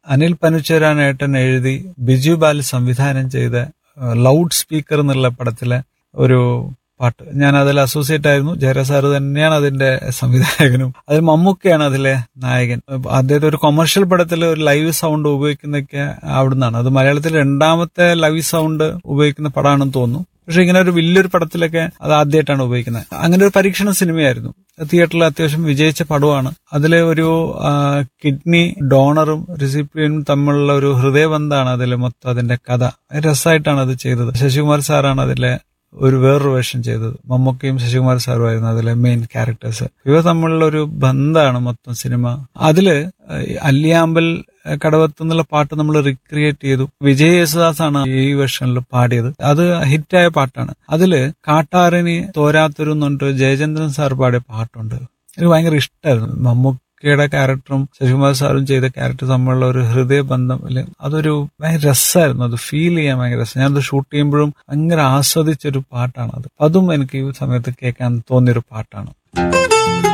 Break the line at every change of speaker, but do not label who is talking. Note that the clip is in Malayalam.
അനിൽ പനുച്ചേരാനേട്ടൻ എഴുതി ബിജു ബാൽ സംവിധാനം ചെയ്ത ലൗഡ് സ്പീക്കർ എന്നുള്ള പടത്തിലെ ഒരു പാട്ട് ഞാൻ അതിൽ അസോസിയേറ്റ് ആയിരുന്നു ജയരാ സാറ് തന്നെയാണ് അതിന്റെ സംവിധായകനും അതിൽ മമ്മൂക്കയാണ് അതിലെ നായകൻ അദ്ദേഹത്തെ ഒരു കൊമേഴ്ഷ്യൽ പടത്തിൽ ഒരു ലൈവ് സൗണ്ട് ഉപയോഗിക്കുന്നതൊക്കെ അവിടുന്നാണ് അത് മലയാളത്തിൽ രണ്ടാമത്തെ ലൈവ് സൗണ്ട് ഉപയോഗിക്കുന്ന പടമാണെന്ന് തോന്നുന്നു പക്ഷെ ഇങ്ങനെ ഒരു വലിയൊരു പടത്തിലൊക്കെ അത് ആദ്യമായിട്ടാണ് ഉപയോഗിക്കുന്നത് അങ്ങനെ ഒരു പരീക്ഷണ സിനിമയായിരുന്നു തിയേറ്ററിൽ അത്യാവശ്യം വിജയിച്ച പടമാണ് അതിലെ ഒരു കിഡ്നി ഡോണറും റിസിപ്പിയനും തമ്മിലുള്ള ഒരു ഹൃദയബന്ധമാണ് അതിൽ മൊത്തം അതിന്റെ കഥ രസമായിട്ടാണ് അത് ചെയ്തത് ശശികുമാർ സാറാണ് അതിലെ ഒരു വേറൊരു വേഷം ചെയ്തത് മമ്മൂക്കയും ശശികുമാർ സാറുമായിരുന്നു അതിലെ മെയിൻ ക്യാരക്ടേഴ്സ് ഇവ തമ്മിലുള്ള ഒരു ബന്ധമാണ് മൊത്തം സിനിമ അതില് അല്ലിയാമ്പൽ കടവത്ത് എന്നുള്ള പാട്ട് നമ്മൾ റിക്രിയേറ്റ് ചെയ്തു വിജയ് യേശുദാസ് ആണ് ഈ വെർഷനിൽ പാടിയത് അത് ഹിറ്റായ പാട്ടാണ് അതില് കാട്ടാറിന് തോരാത്തൊരു എന്നുണ്ട് ജയചന്ദ്രൻ സാർ പാടിയ പാട്ടുണ്ട് എനിക്ക് ഭയങ്കര ഇഷ്ടമായിരുന്നു മമ്മൂക്കയുടെ ക്യാരക്ടറും ശശികുമാർ സാറും ചെയ്ത ക്യാരക്ടർ തമ്മിലുള്ള ഒരു ഹൃദയബന്ധം അല്ലെ അതൊരു ഭയങ്കര രസമായിരുന്നു അത് ഫീൽ ചെയ്യാൻ ഭയങ്കര രസം ഞാനത് ഷൂട്ട് ചെയ്യുമ്പോഴും ഭയങ്കര ആസ്വദിച്ചൊരു പാട്ടാണ് അത് അതും എനിക്ക് ഈ സമയത്ത് കേൾക്കാൻ തോന്നിയൊരു പാട്ടാണ്